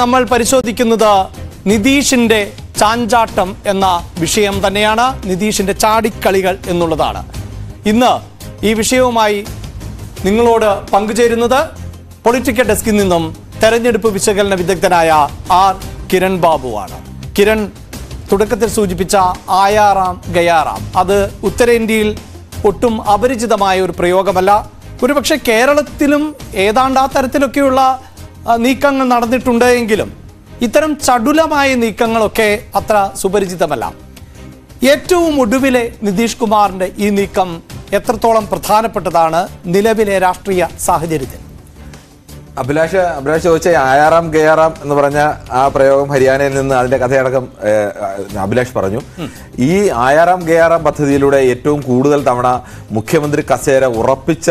നമ്മൾ പരിശോധിക്കുന്നത് നിതീഷിന്റെ ചാഞ്ചാട്ടം എന്ന വിഷയം തന്നെയാണ് നിതീഷിന്റെ ചാടിക്കളികൾ എന്നുള്ളതാണ് ഇന്ന് ഈ വിഷയവുമായി നിങ്ങളോട് പങ്കുചേരുന്നത് പൊളിറ്റിക്കൽ ഡെസ്കിൽ നിന്നും തെരഞ്ഞെടുപ്പ് വിശകലന വിദഗ്ധനായ ആർ കിരൺ ബാബുവാണ് കിരൺ തുടക്കത്തിൽ സൂചിപ്പിച്ച ആയാറാം ഗയാറാം അത് ഉത്തരേന്ത്യയിൽ ഒട്ടും അപരിചിതമായ ഒരു പ്രയോഗമല്ല ഒരുപക്ഷെ കേരളത്തിലും ഏതാണ്ട് ആ തരത്തിലൊക്കെയുള്ള ആ, നീക്കങ്ങൾ നടന്നിട്ടുണ്ട് എങ്കിലും ഇത്തരം ചടുലമായ നീക്കങ്ങളൊക്കെ അത്ര സുപരിചിതമല്ല ഏറ്റവും ഒടുവിലെ നിതീഷ് കുമാറിന്റെ ഈ നീക്കം എത്രത്തോളം പ്രധാനപ്പെട്ടതാണ് നിലവിലെ രാഷ്ട്രീയ സാഹചര്യത്തിൽ അഭിലാഷ് അഭിലാഷ് ചോദിച്ച ആയാറാം ഗയാറാം എന്ന് പറഞ്ഞ ആ പ്രയോഗം ഹരിയാനയിൽ നിന്ന് അതിന്റെ കഥയടക്കം ഏഹ്, അഭിലാഷ് പറഞ്ഞു ഈ ആയാറാം ഗയാറാം പദ്ധതിയിലൂടെ ഏറ്റവും കൂടുതൽ തവണ മുഖ്യമന്ത്രി കസേര ഉറപ്പിച്ച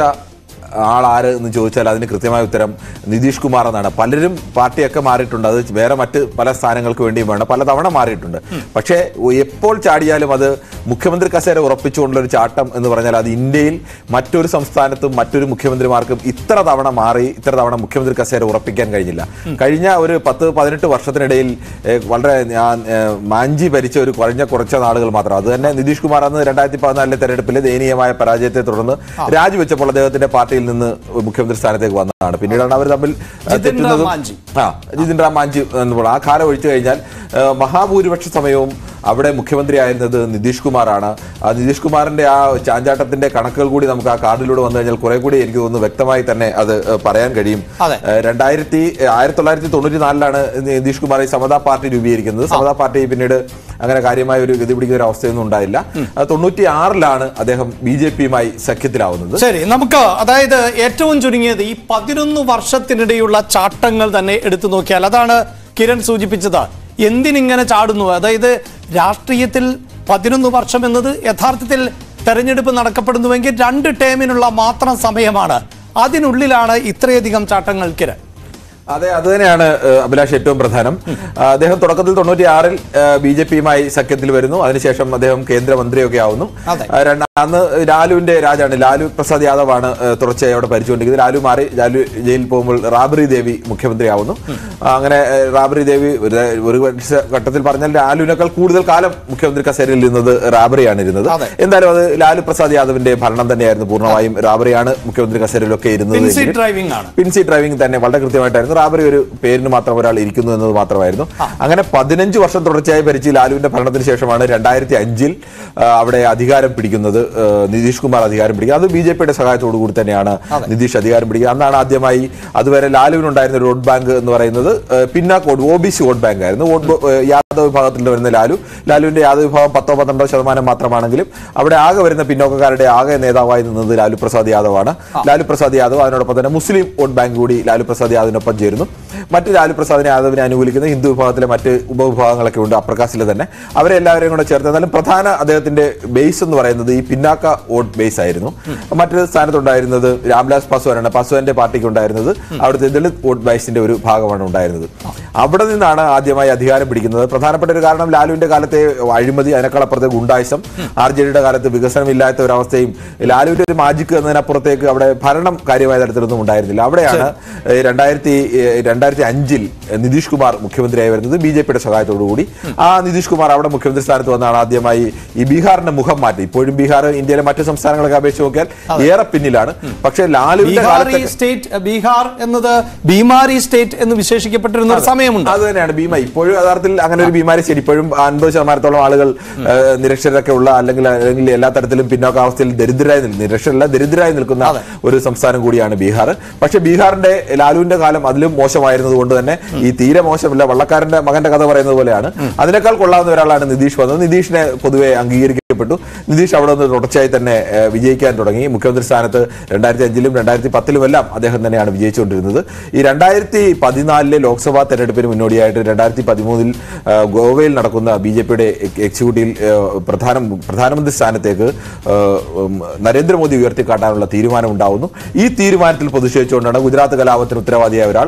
ആളാര് എന്ന് ചോദിച്ചാൽ അതിന് കൃത്യമായ ഉത്തരം നിതീഷ് കുമാർ എന്നാണ് പലരും പാർട്ടിയൊക്കെ മാറിയിട്ടുണ്ട് അത് വേറെ മറ്റ് പല സ്ഥാനങ്ങൾക്ക് വേണ്ടിയും വേണം പല തവണ മാറിയിട്ടുണ്ട് പക്ഷേ എപ്പോൾ ചാടിയാലും അത് മുഖ്യമന്ത്രി കസേര ഉറപ്പിച്ചുകൊണ്ടുള്ള ഒരു ചാട്ടം എന്ന് പറഞ്ഞാൽ അത് ഇന്ത്യയിൽ മറ്റൊരു സംസ്ഥാനത്തും മറ്റൊരു മുഖ്യമന്ത്രിമാർക്കും ഇത്ര തവണ മാറി ഇത്ര തവണ മുഖ്യമന്ത്രി കസേര ഉറപ്പിക്കാൻ കഴിഞ്ഞില്ല കഴിഞ്ഞ ഒരു പത്ത് പതിനെട്ട് വർഷത്തിനിടയിൽ ഏഹ്, വളരെ ഞാൻ ഏഹ്, മാഞ്ചി ഭരിച്ച ഒരു കുറഞ്ഞ കുറച്ച നാളുകൾ മാത്രം അത് തന്നെ നിതീഷ് കുമാർ അന്ന് രണ്ടായിരത്തി പതിനാലിലെ തെരഞ്ഞെടുപ്പിൽ ദയനീയമായ പരാജയത്തെ തുടർന്ന് രാജിവെച്ചപ്പോൾ അദ്ദേഹത്തിന്റെ പാർട്ടിയിൽ നിന്ന് മുഖ്യമന്ത്രി സ്ഥാനത്തേക്ക് വന്നതാണ് പിന്നീടാണ് അവർ തമ്മിൽ ഏഹ്, ജിതിൻ റാം തെറ്റുന്നതും മാഞ്ചി. ആ ജിതിൻ റാം മാഞ്ചി എന്ന് പറയുന്നത് ആ കാലം ഒഴിച്ചു കഴിഞ്ഞാൽ ആ, മഹാഭൂരിപക്ഷ സമയവും അവിടെ മുഖ്യമന്ത്രി ആയിരുന്നത് നിതീഷ് കുമാറാണ് ആ നിതീഷ് കുമാറിന്റെ ആ ചാഞ്ചാട്ടത്തിന്റെ കണക്കുകൾ കൂടി നമുക്ക് ആ കാർഡിലൂടെ വന്നു കഴിഞ്ഞാൽ കുറെ കൂടി എനിക്ക് തോന്നുന്നു വ്യക്തമായി തന്നെ അത് ഏ, പറയാൻ കഴിയും അതെ. ഏ, രണ്ടായിരത്തി ആയിരത്തി തൊള്ളായിരത്തി തൊണ്ണൂറ്റി നാലിലാണ് നിതീഷ് കുമാർ ഈ സമതാ പാർട്ടി രൂപീകരിക്കുന്നത് സമതാ പാർട്ടി പിന്നീട് അങ്ങനെ കാര്യമായ ഒരു ഗതി പിടിക്കുന്ന ഒരു അവസ്ഥയൊന്നും ഉണ്ടായില്ല ആ, തൊണ്ണൂറ്റി ആറിലാണ് അദ്ദേഹം ബി ജെ പിയുമായി സഖ്യത്തിലാവുന്നത് ശരി നമുക്ക് അതായത് ഏറ്റവും ചുരുങ്ങിയത് ഈ പതിനൊന്ന് വർഷത്തിനിടെയുള്ള ചാട്ടങ്ങൾ തന്നെ എടുത്തു നോക്കിയാൽ അതാണ് കിരൺ സൂചിപ്പിച്ചത് എന്തിനിങ്ങനെ ചാടുന്നു അതായത് രാഷ്ട്രീയത്തിൽ പതിനൊന്ന് വർഷം എന്നത് യഥാർത്ഥത്തിൽ തെരഞ്ഞെടുപ്പ് നടക്കപ്പെടുന്നുവെങ്കിൽ രണ്ട് ടേമിനുള്ള മാത്രം സമയമാണ് അതിനുള്ളിലാണ് ഇത്രയധികം ചാട്ടങ്ങൾ കിരൺ അതെ അത് തന്നെയാണ് ഏഹ്, അഭിലാഷ് ഏറ്റവും പ്രധാനം ആ, അദ്ദേഹം തുടക്കത്തിൽ തൊണ്ണൂറ്റി ആറിൽ ബി ജെ പിയുമായി സഖ്യത്തിൽ വരുന്നു അതിനുശേഷം അദ്ദേഹം കേന്ദ്രമന്ത്രിയൊക്കെ ആവുന്നു അതെ. ആ, രണ്ടാ അന്ന് ലാലുവിന്റെ രാജാണ് ലാലു പ്രസാദ് യാദവ് ആണ് ഏഹ്, തുടർച്ചയായി അവിടെ ഭരിച്ചുകൊണ്ടിരിക്കുന്നത് ലാലു മാറി ലാലു ജയിലിൽ പോകുമ്പോൾ റാബറി ദേവി മുഖ്യമന്ത്രിയാവുന്നു ആ, അങ്ങനെ ഏഹ്, റാബറി ദേവി ഒരു ഒരു വർഷ ഘട്ടത്തിൽ പറഞ്ഞാൽ ലാലുവിനേക്കാൾ കൂടുതൽ കാലം മുഖ്യമന്ത്രി കസേരയിൽ ഇരുന്നത് റാബറിയാണ് ഇരുന്നത് അതെ. എന്തായാലും അത് ലാലു പ്രസാദ് യാദവിന്റെ ഭരണം തന്നെയായിരുന്നു പൂർണ്ണമായും റാബറിയാണ് മുഖ്യമന്ത്രി കസേരയിലൊക്കെ ഇരുന്നത് പിൻസി എങ്കിലും- ഡ്രൈവിംഗ് ആണ് പിൻസി ഡ്രൈവിംഗ് തന്നെ വളരെ കൃത്യമായിട്ടായിരുന്നു റാബറി ഒരു പേരിന് മാത്രം ഒരാൾ ഇരിക്കുന്നു എന്നത് മാത്രമായിരുന്നു അങ്ങനെ പതിനഞ്ച് വർഷം തുടർച്ചയായി ഭരിച്ച് ലാലുവിന്റെ ഭരണത്തിന് ശേഷമാണ് രണ്ടായിരത്തി അഞ്ചിൽ അവിടെ അധികാരം പിടിക്കുന്നത് ആ, നിതീഷ് കുമാർ അധികാരം പിടിക്കുന്നത് അത് ബി ജെ പിയുടെ സഹായത്തോടു കൂടി തന്നെയാണ് നിതീഷ് അധികാരം പിടിക്കുക അന്നാണ് ആദ്യമായി അതുവരെ ലാലുവിനുണ്ടായിരുന്ന ഒരു വോട്ട് ബാങ്ക് എന്ന് പറയുന്നത് ആ, പിന്നാക്ക് vote O B C vote bank ആയിരുന്നു വോട്ട് ബ- ആ, യാദവ് വിഭാഗത്തിൽ വരുന്ന ലാലു ലാലുവിന്റെ യാദവ് വിഭാഗം പത്തോ പന്ത്രണ്ടോ ശതമാനം മാത്രമാണെങ്കിലും അവിടെ ആകെ വരുന്ന പിന്നോക്കക്കാരുടെ ആകെ നേതാവായി നിന്നത് ലാലു പ്രസാദ് യാദവാണ് ലാലു പ്രസാദ് യാദവ് അതിനോടൊപ്പം തന്നെ മുസ്ലിം വോട്ട് ബാങ്ക് കൂടി ലാലു പ്രസാദ് യാദവിനൊപ്പം ചേരുന്നു മറ്റ് ലാലു പ്രസാദിനെ യാദവിനെ അനുകൂലിക്കുന്ന ഹിന്ദു വിഭാഗത്തിലെ മറ്റ് ഉപവിഭാഗങ്ങളൊക്കെ ഉണ്ട് അപ്രകാശിലെ തന്നെ അവരെ എല്ലാവരെയും കൂടെ ചേർത്ത് എന്നാലും പ്രധാന അദ്ദേഹത്തിന്റെ ബേസ് എന്ന് പറയുന്നത് ഈ പിന്നാക്ക വോട്ട് ബേസ് ആയിരുന്നു മറ്റൊരു സ്ഥാനത്തുണ്ടായിരുന്നത് രാംവിലാസ് പാസ്വാനാണ് പാസ്വാന്റെ പാർട്ടിക്ക് ഉണ്ടായിരുന്നത് അവിടുത്തെ ദളിത് വോട്ട് ബേസിന്റെ ഒരു ഭാഗമാണ് ഉണ്ടായിരുന്നത് അവിടെ നിന്നാണ് ആദ്യമായി അധികാരം പിടിക്കുന്നത് പ്രധാനപ്പെട്ട ഒരു കാരണം ലാലുവിന്റെ കാലത്തെ അഴിമതി അതിനേക്കാൾ അപ്പുറത്തെ ഗുണ്ടായുസം ആർ ജെ ഡിയുടെ കാലത്ത് വികസനമില്ലാത്ത ഒരു അവസ്ഥയും ലാലുവിന്റെ ഒരു മാജിക്ക് എന്നതിനപ്പുറത്തേക്ക് അവിടെ ഭരണം കാര്യമായ തരത്തിലൊന്നും ഉണ്ടായിരുന്നില്ല അവിടെയാണ് ഏഹ്, രണ്ടായിരത്തി ഏഹ്, രണ്ടായിരത്തി അഞ്ചിൽ നിതീഷ് കുമാർ മുഖ്യമന്ത്രിയായി വരുന്നത് ബി ജെ പിയുടെ സഹായത്തോടു കൂടി ആ നിതീഷ് കുമാർ അവിടെ മുഖ്യമന്ത്രി സ്ഥാനത്ത് വന്നാണ് ആദ്യമായി ഈ ബീഹാറിന്റെ മുഖം മാറ്റി ഇപ്പോഴും ബീഹാർ ഇന്ത്യയിലെ മറ്റു സംസ്ഥാനങ്ങളൊക്കെ അപേക്ഷിച്ച് നോക്കിയാൽ ഏറെ പിന്നിലാണ് പക്ഷേ ലാലുവിന്റെ ബീഹാർ കാലത്ത് സ്റ്റേറ്റ് ബീഹാർ എന്നത് ബീമാരി സ്റ്റേറ്റ് എന്ന് വിശേഷിക്കപ്പെട്ടിരുന്ന ഒരു സമയമുണ്ട് അത് തന്നെയാണ് ഭീമ ഇപ്പോഴും യഥാർത്ഥത്തിൽ അങ്ങനെ ഒരു ഭീമാരി ശരി ഇപ്പോഴും അൻപത് ശതമാനത്തോളം ആളുകൾ ഏഹ്, നിരക്ഷരരൊക്കെ ഉള്ള അല്ലെങ്കിൽ അല്ലെങ്കിൽ എല്ലാ തരത്തിലും പിന്നോക്കാവസ്ഥയിൽ ദരിദ്രരായി നിൽക്കുന്ന നിരക്ഷരല്ല ദരിദ്രരായി നിൽക്കുന്ന ഒരു സംസ്ഥാനം കൂടിയാണ് ബീഹാർ പക്ഷെ ബീഹാറിന്റെ ലാലുവിന്റെ കാലം അതിലും മോശമായിരുന്നത് കൊണ്ട് തന്നെ ഈ തീരെ മോശമില്ല വള്ളക്കാരന്റെ മകന്റെ കഥ പറയുന്നത് പോലെയാണ് അതിനേക്കാൾ കൊള്ളാവുന്ന ഒരാളാണ് നിതീഷ് വന്നത് നിതീഷിനെ പൊതുവെ അംഗീകരിക്കപ്പെട്ടു നിതീഷ് അവിടെ നിന്ന് തുടർച്ചയായി തന്നെ ഏഹ്, വിജയിക്കാൻ തുടങ്ങി മുഖ്യമന്ത്രി സ്ഥാനത്ത് രണ്ടായിരത്തി അഞ്ചിലും രണ്ടായിരത്തി പത്തിലും എല്ലാം അദ്ദേഹം തന്നെയാണ് വിജയിച്ചുകൊണ്ടിരുന്നത് ഈ രണ്ടായിരത്തി പതിനാലിലെ ലോക്സഭാ തെരഞ്ഞെടുപ്പിന് മുന്നോടിയായിട്ട് രണ്ടായിരത്തി പതിമൂന്നിൽ ഗോവയിൽ നടക്കുന്ന ബി ജെ പിയുടെ എക്സിക്യൂട്ടീവിൽ ഏഹ്, പ്രധാന പ്രധാനമന്ത്രി സ്ഥാനത്തേക്ക് ഏഹ്, ഉം, നരേന്ദ്രമോദി ഉയർത്തിക്കാട്ടാനുള്ള തീരുമാനം ഉണ്ടാവുന്നു ഈ തീരുമാനത്തിൽ പ്രതിഷേധിച്ചുകൊണ്ടാണ് ഗുജറാത്ത് കലാപത്തിന് ഉത്തരവാദിയായ ഒരാൾ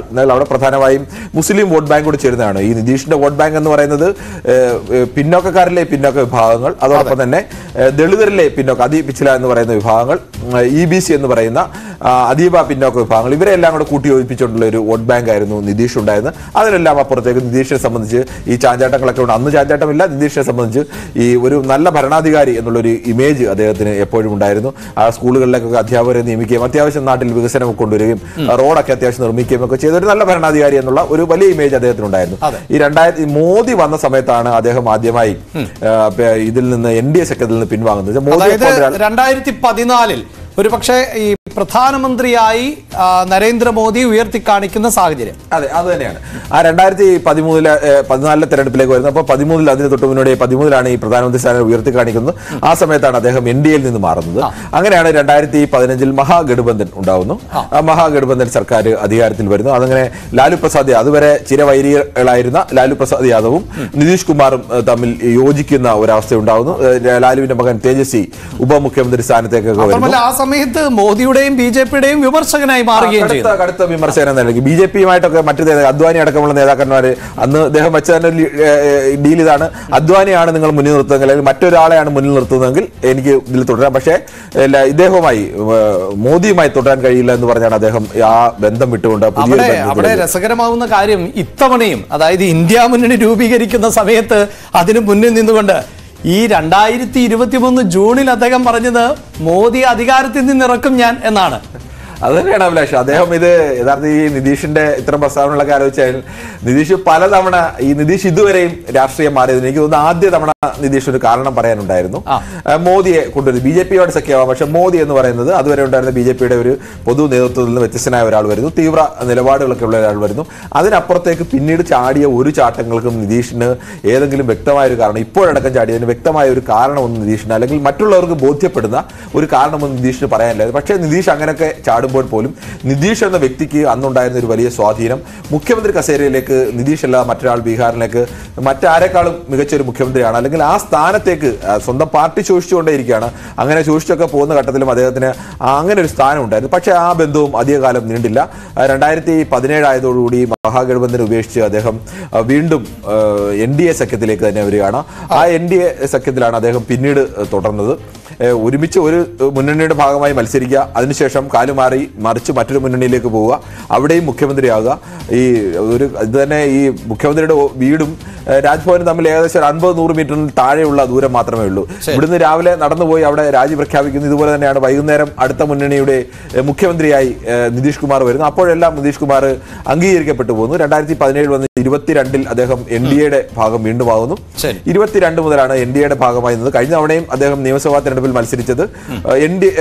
എന്നാൽ അവിടെ പ്രധാനമായും മുസ്ലിം വോട്ട് ബാങ്ക് കൂടി ചേരുന്നതാണ് ഈ നിതീഷിന്റെ വോട്ട് ബാങ്ക് എന്ന് പറയുന്നത് ഏഹ്, ഏഹ്, പിന്നോക്കക്കാരിലെ പിന്നോക്ക വിഭാഗങ്ങൾ അതോടൊപ്പം തന്നെ ഏഹ്, ദളിതരിലെ പിന്നോക്ക അതി പിച്ചില എന്ന് പറയുന്ന വിഭാഗങ്ങൾ ഇ ബി സി എന്ന് പറയുന്ന ആ, അതീവ പിന്നോക്ക വിഭാഗങ്ങൾ ഇവരെല്ലാം കൂടെ കൂട്ടി യോജിപ്പിച്ചുകൊണ്ടുള്ള ഒരു വോട്ട് ബാങ്ക് ആയിരുന്നു നിതീഷ് ഉണ്ടായിരുന്നത് അതിനെല്ലാം അപ്പുറത്തേക്ക് നിതീഷിനെ സംബന്ധിച്ച് ഈ ചാഞ്ചാട്ടങ്ങളൊക്കെ ഉണ്ട് അന്ന് ചാഞ്ചാട്ടമില്ല നിതീഷിനെ സംബന്ധിച്ച് ഈ ഒരു നല്ല ഭരണാധികാരി എന്നുള്ളൊരു ഇമേജ് അദ്ദേഹത്തിന് എപ്പോഴും ഉണ്ടായിരുന്നു ആ സ്കൂളുകളിലേക്കൊക്കെ അധ്യാപകരെ നിയമിക്കുകയും അത്യാവശ്യം നാട്ടിൽ വികസനം കൊണ്ടുവരികയും റോഡൊക്കെ അത്യാവശ്യം നിർമ്മിക്കുകയും ഒക്കെ ചെയ്ത ഒരു നല്ല ഭരണാധികാരി എന്നുള്ള ഒരു വലിയ ഇമേജ് അദ്ദേഹത്തിനുണ്ടായിരുന്നു അതെ. ഈ രണ്ടായിരത്തി മോദി വന്ന സമയത്താണ് അദ്ദേഹം ആദ്യമായി ആ, പ- ഇതിൽ നിന്ന് എൻ ഡി എ സഖ്യത്തിൽ നിന്ന് പിൻവാങ്ങുന്നത് മോദി അതായത് രണ്ടായിരത്തി പതിനാലിൽ ഒരു പക്ഷേ ഈ പ്രധാനമന്ത്രിയായി ആ, നരേന്ദ്രമോദി ഉയർത്തി കാണിക്കുന്ന സാഹചര്യം അതെ അത് തന്നെയാണ് ആ രണ്ടായിരത്തി പതിമൂന്നിലെ പതിനാലിലെ തെരഞ്ഞെടുപ്പിലേക്ക് വരുന്നത് അപ്പോൾ പതിമൂന്നിൽ അതിന് തൊട്ട് മുന്നോടി പതിമൂന്നിലാണ് ഈ പ്രധാനമന്ത്രി സ്ഥാനം ഉയർത്തി കാണിക്കുന്നത് ആ സമയത്താണ് അദ്ദേഹം എൻ ഡി എയിൽ നിന്ന് മാറുന്നത് അങ്ങനെയാണ് രണ്ടായിരത്തി പതിനഞ്ചിൽ മഹാഗഠബന്ധൻ ഉണ്ടാവുന്നു ആ മഹാഗഠബന്ധൻ സർക്കാർ അധികാരത്തിൽ വരുന്നു അതങ്ങനെ ലാലു പ്രസാദ് അതുവരെ ചിരവൈരികളായിരുന്ന ലാലു പ്രസാദ് യാദവും നിതീഷ് കുമാറും ഏഹ്, തമ്മിൽ യോജിക്കുന്ന ഒരവസ്ഥ ഉണ്ടാവുന്നു ഏഹ്, ലാലുവിന്റെ മകൻ തേജസ്വി ഉപമുഖ്യമന്ത്രി സ്ഥാനത്തേക്കൊക്കെ വരുന്നു മാത്രമല്ല ആ സമയത്ത് മോദിയുടെയും ബി ജെ പിയുടെയും വിമർശകനായി മാറുകയും കടുത്ത ചെയ്തു കടുത്ത വിമർശനം നൽകി ബി ജെ പിയുമായിട്ടൊക്കെ മറ്റു നേതാ- അദ്വാനി അടക്കമുള്ള നേതാക്കന്മാര് അന്ന് അദ്ദേഹം വെച്ച തന്നെ ഒരു ഏഹ്, ഡീൽ ഇതാണ് അദ്വാനിയാണ് നിങ്ങൾ മുന്നിൽ നിർത്തുന്നതെങ്കിൽ അല്ലെങ്കിൽ മറ്റൊരാളെയാണ് മുന്നിൽ നിർത്തുന്നതെങ്കിൽ എനിക്ക് ഇതിൽ തുടരാം പക്ഷേ ഇല്ല, ഇദ്ദേഹവുമായി ഏഹ്, മോദിയുമായി തുടരാൻ കഴിയില്ല എന്ന് പറഞ്ഞാണ് അദ്ദേഹം ആ ബന്ധം വിട്ടുകൊണ്ട് പുതിയ അവിടെ ബന്ധത്തിലേക്ക് അവിടെ രസകരമാവുന്ന കാര്യം ഇത്തവണയും അതായത് ഇന്ത്യ മുന്നണി രൂപീകരിക്കുന്ന സമയത്ത് അതിന് മുന്നിൽ നിന്നുകൊണ്ട് ഈ രണ്ടായിരത്തി ഇരുപത്തി മൂന്ന് ജൂണിൽ അദ്ദേഹം പറഞ്ഞത് മോദി അധികാരത്തിൽ നിന്നിറക്കും ഞാൻ എന്നാണ് അത് തന്നെയാണ് അഭിലാഷ് അദ്ദേഹം ഇത് യഥാർത്ഥ ഈ നിതീഷിന്റെ ഇത്തരം പ്രസ്താവനകളൊക്കെ ആലോചിച്ചാൽ നിതീഷ് പലതവണ ഈ നിതീഷ് ഇതുവരെയും രാഷ്ട്രീയം മാറിയതിന് എനിക്ക് തോന്നുന്നു ആദ്യ തവണ നിതീഷ് ഒരു കാരണം പറയാനുണ്ടായിരുന്നു ആ. ആ, മോദിയെ കൊണ്ടുവരും ബി ജെ പിയോട് സഖ്യമാവാം പക്ഷെ മോദി എന്ന് പറയുന്നത് അതുവരെ ഉണ്ടായിരുന്ന ബി ജെ പിയുടെ ഒരു പൊതു നേതൃത്വത്തിൽ നിന്ന് വ്യത്യസ്തനായ ഒരാൾ വരുന്നു തീവ്ര നിലപാടുകളൊക്കെ ഉള്ള ഒരാൾ വരുന്നു അതിനപ്പുറത്തേക്ക് പിന്നീട് ചാടിയ ഒരു ചാട്ടങ്ങൾക്കും നിതീഷിന് ഏതെങ്കിലും വ്യക്തമായ ഒരു കാരണം ഇപ്പോഴടക്കം ചാടിയതിന് വ്യക്തമായ ഒരു കാരണമൊന്നും നിതീഷിന് അല്ലെങ്കിൽ മറ്റുള്ളവർക്ക് ബോധ്യപ്പെടുന്ന ഒരു കാരണമൊന്നും നിതീഷിന് പറയാനില്ലായിരുന്നു പക്ഷേ നിതീഷ് അങ്ങനെയൊക്കെ ചാടുമ്പോൾ പോലും നിതീഷ് എന്ന വ്യക്തിക്ക് അന്നുണ്ടായിരുന്ന ഒരു വലിയ സ്വാധീനം മുഖ്യമന്ത്രി കസേരയിലേക്ക് നിതീഷ് അല്ല മറ്റൊരാൾ ബീഹാറിലേക്ക് മറ്റാരെക്കാളും മികച്ച ഒരു മുഖ്യമന്ത്രിയാണ് അല്ലെങ്കിൽ ആ സ്ഥാനത്തേക്ക് ആ, സ്വന്തം പാർട്ടി ശോഷിച്ചുകൊണ്ടേയിരിക്കുകയാണ് അങ്ങനെ ശോഷിച്ചൊക്കെ പോകുന്ന ഘട്ടത്തിലും അദ്ദേഹത്തിന് ആ അങ്ങനെ ഒരു സ്ഥാനം ഉണ്ടായിരുന്നു പക്ഷേ ആ ബന്ധവും അധികകാലം നീണ്ടില്ല ആ, രണ്ടായിരത്തി പതിനേഴ് ആയതോടുകൂടി മഹാഗഠബന്ധൻ ഉപേക്ഷിച്ച് അദ്ദേഹം ആ, വീണ്ടും എൻ ഡി എ സഖ്യത്തിലേക്ക് തന്നെ വരികയാണ് ആ എൻ ഡി എ സഖ്യത്തിലാണ് അദ്ദേഹം പിന്നീട് ആ, തുടർന്നത് ഏ, ഒരുമിച്ച് ഒരു മുന്നണിയുടെ ഭാഗമായി മത്സരിക്കുക അതിനുശേഷം കാലുമാറി മറിച്ച് മറ്റൊരു മുന്നണിയിലേക്ക് പോവുക അവിടെയും മുഖ്യമന്ത്രിയാവുക ഈ ഒരു ഇത് തന്നെ ഈ മുഖ്യമന്ത്രിയുടെ ഓ- വീടും ഏ, രാജ്ഭവനും തമ്മിൽ ഏകദേശം ഒരു അൻപത് നൂറ് മീറ്ററിന് താഴെയുള്ള ദൂരം മാത്രമേ ഉള്ളൂ ഇവിടുന്ന് രാവിലെ നടന്നുപോയി അവിടെ രാജി പ്രഖ്യാപിക്കുന്നു ഇതുപോലെ തന്നെയാണ് വൈകുന്നേരം അടുത്ത മുന്നണിയുടെ ഏ, മുഖ്യമന്ത്രിയായി ഏ, നിതീഷ് കുമാർ വരുന്നു അപ്പോഴെല്ലാം നിതീഷ് കുമാർ അംഗീകരിക്കപ്പെട്ടു പോകുന്നു രണ്ടായിരത്തി പതിനേഴ് വന്ന് ഇരുപത്തിരണ്ടിൽ അദ്ദേഹം എൻ ഡി എയുടെ ഭാഗം വീണ്ടും ആകുന്നു ശരി. ഇരുപത്തിരണ്ട് മുതലാണ് എൻ ഡി എയുടെ ഭാഗമായി നിന്നത് കഴിഞ്ഞ തവണയും അദ്ദേഹം നിയമസഭാ തെരഞ്ഞെടുപ്പിൽ മത്സരിച്ചത് എൻ ഡി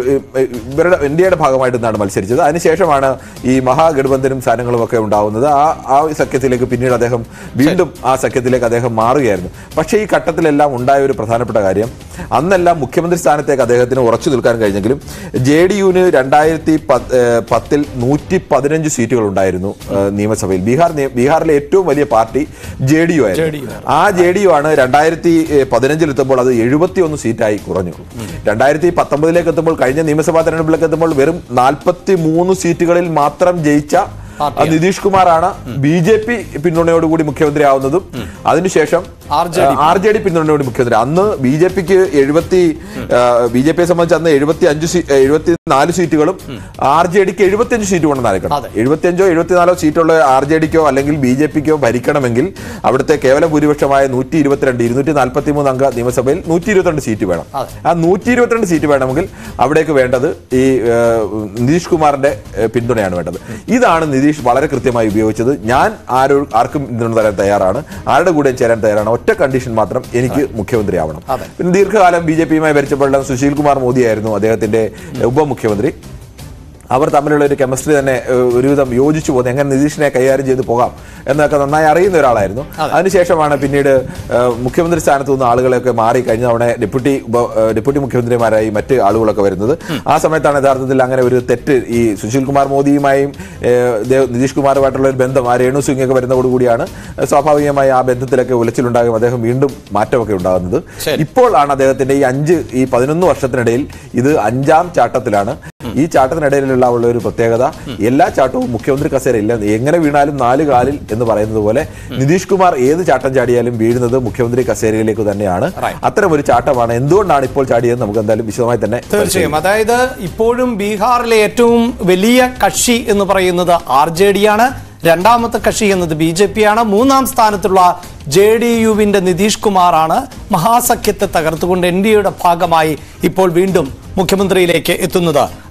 ഇവരുടെ എൻ ഡി എയുടെ ഭാഗമായിട്ട് നിന്നാണ് മത്സരിച്ചത് അതിനുശേഷമാണ് ഈ മഹാഗഠബന്ധനും സാധനങ്ങളും ഒക്കെ ഉണ്ടാവുന്നത് ആ ആ സഖ്യത്തിലേക്ക് പിന്നീട് അദ്ദേഹം വീണ്ടും ആ സഖ്യത്തിലേക്ക് അദ്ദേഹം മാറുകയായിരുന്നു പക്ഷേ ഈ ഘട്ടത്തിലെല്ലാം ഉണ്ടായ ഒരു പ്രധാനപ്പെട്ട കാര്യം അന്നെല്ലാം മുഖ്യമന്ത്രി സ്ഥാനത്തേക്ക് അദ്ദേഹത്തിന് ഉറച്ചു നിൽക്കാൻ കഴിഞ്ഞെങ്കിലും ജെ ഡി യുവിന് രണ്ടായിരത്തി പത്തിൽ നൂറ്റി പതിനഞ്ച് സീറ്റുകൾ ഉണ്ടായിരുന്നു ഏഹ്, നിയമസഭയിൽ ബീഹാർ നിയ- ബീഹാറിലെ ഏറ്റവും വലിയ പാർട്ടി ജെ ഡി യു ആയിരുന്നു ആ ജെ ഡി യു ആണ് രണ്ടായിരത്തി പതിനഞ്ചിൽ എത്തുമ്പോൾ അത് എഴുപത്തി ഒന്ന് സീറ്റായി കുറഞ്ഞു രണ്ടായിരത്തി പത്തൊമ്പതിലേക്ക് എത്തുമ്പോൾ കഴിഞ്ഞ നിയമസഭാ തെരഞ്ഞെടുപ്പിലേക്ക് എത്തുമ്പോൾ വെറും നാൽപ്പത്തി മൂന്ന് സീറ്റുകളിൽ മാത്രം ജയിച്ച ആ നിതീഷ് കുമാറാണ് ബി ജെ പി പിന്തുണയോടുകൂടി മുഖ്യമന്ത്രി ആവുന്നതും അതിനുശേഷം RJD. ആർ ജെ ഡി പിന്തുണയോട് മുഖ്യമന്ത്രി അന്ന് ബി ജെ പിക്ക് എഴുപത്തി ബി ജെ പിയെ സംബന്ധിച്ച് അന്ന് എഴുപത്തി അഞ്ച് എഴുപത്തി നാല് സീറ്റുകളും ആർ ജെ ഡിക്ക് എഴുപത്തി അഞ്ച് സീറ്റ് കൊണ്ടെന്ന് അതെ. ആയിരിക്കണം എഴുപത്തിയഞ്ചോ എഴുപത്തിനാലോ സീറ്റുള്ള ആർ ജെ ഡിക്കോ അല്ലെങ്കിൽ ബി ജെ പിക്കോ ഭരിക്കണമെങ്കിൽ അവിടുത്തെ കേവല ഭൂരിപക്ഷമായ നൂറ്റി ഇരുപത്തിരണ്ട് ഇരുന്നൂറ്റി നാൽപ്പത്തി മൂന്ന് അംഗ നിയമസഭയിൽ നൂറ്റി ഇരുപത്തിരണ്ട് സീറ്റ് വേണം അതെ. ആ നൂറ്റി ഇരുപത്തിരണ്ട് സീറ്റ് വേണമെങ്കിൽ അവിടേക്ക് വേണ്ടത് ഈ ഏഹ്, നിതീഷ് കുമാറിന്റെ ഏഹ്, പിന്തുണയാണ് വേണ്ടത് ഇതാണ് നിതീഷ് വളരെ കൃത്യമായി ഉപയോഗിച്ചത് ഞാൻ ആരോ ആർക്കും പിന്തുണ തരാൻ തയ്യാറാണ് ആരുടെ കൂടെ ചേരാൻ തയ്യാറാണ് ഒറ്റ കണ്ടീഷൻ മാത്രം എനിക്ക് മുഖ്യമന്ത്രി ആവണം അതെ. പിന്നെ ദീർഘകാലം ബി ജെ പിയുമായി ഭരിച്ചപ്പോഴെല്ലാം സുശീൽ കുമാർ മോദിയായിരുന്നു അദ്ദേഹത്തിന്റെ ഉപമുഖ്യമന്ത്രി അവർ തമ്മിലുള്ള ഒരു കെമിസ്ട്രി തന്നെ ഏഹ്, ഒരുവിധം യോജിച്ചു പോകുന്നത് എങ്ങനെ നിതീഷിനെ കൈകാര്യം ചെയ്ത് പോകാം എന്നൊക്കെ നന്നായി അറിയുന്ന ഒരാളായിരുന്നു അതിനുശേഷമാണ് പിന്നീട് ഏഹ്, മുഖ്യമന്ത്രി സ്ഥാനത്ത് നിന്ന് ആളുകളൊക്കെ മാറി കഴിഞ്ഞ തവണ ഡെപ്യൂട്ടി ഉപ- ഏഹ്, ഡെപ്യൂട്ടി മുഖ്യമന്ത്രിമാരായി മറ്റ് ആളുകളൊക്കെ വരുന്നത് ആ സമയത്താണ് യഥാർത്ഥത്തിൽ അങ്ങനെ ഒരു തെറ്റ് ഈ സുശീൽ കുമാർ മോദിയുമായും ഏഹ്, ദേ- നിതീഷ് കുമാറുമായിട്ടുള്ള ഒരു ബന്ധം ആ രേണു സിംഗ് ഒക്കെ വരുന്നതോടുകൂടിയാണ് ഏഹ്, സ്വാഭാവികമായി ആ ബന്ധത്തിലൊക്കെ ഉലച്ചിലുണ്ടാകും അദ്ദേഹം വീണ്ടും മാറ്റമൊക്കെ ഉണ്ടാകുന്നത് ശരി. ഇപ്പോൾ ആണ് അദ്ദേഹത്തിന്റെ ഈ അഞ്ച് ഈ പതിനൊന്ന് വർഷത്തിനിടയിൽ ഇത് അഞ്ചാം ചാട്ടത്തിലാണ് ഈ ചാട്ടത്തിനിടയിലുള്ള ഉള്ള ഒരു പ്രത്യേകത എല്ലാ ചാട്ടവും മുഖ്യമന്ത്രി കസേര ഇല്ല എങ്ങനെ വീണാലും നാല് കാലിൽ എന്ന് പറയുന്നത് പോലെ നിതീഷ് കുമാർ ഏത് ചാട്ടം ചാടിയാലും വീഴുന്നത് മുഖ്യമന്ത്രി കസേരയിലേക്ക് തന്നെയാണ് Right. അത്തരം ഒരു ചാട്ടമാണ് എന്തുകൊണ്ടാണ് ഇപ്പോൾ ചാടിയത് നമുക്ക് എന്തായാലും വിശദമായി തന്നെ തീർച്ചയായും അതായത് ഇപ്പോഴും ബീഹാറിലെ ഏറ്റവും വലിയ കക്ഷി എന്ന് പറയുന്നത് ആർ ജെ ഡി ആണ് രണ്ടാമത്തെ കക്ഷി എന്നത് ബി ജെ പി ആണ് മൂന്നാം സ്ഥാനത്തുള്ള ജെ ഡി യുവിന്റെ നിതീഷ് കുമാറാണ് മഹാസഖ്യത്തെ തകർത്തുകൊണ്ട് എൻ ഡി എയുടെ ഭാഗമായി ഇപ്പോൾ വീണ്ടും മുഖ്യമന്ത്രിയിലേക്ക് എത്തുന്നത്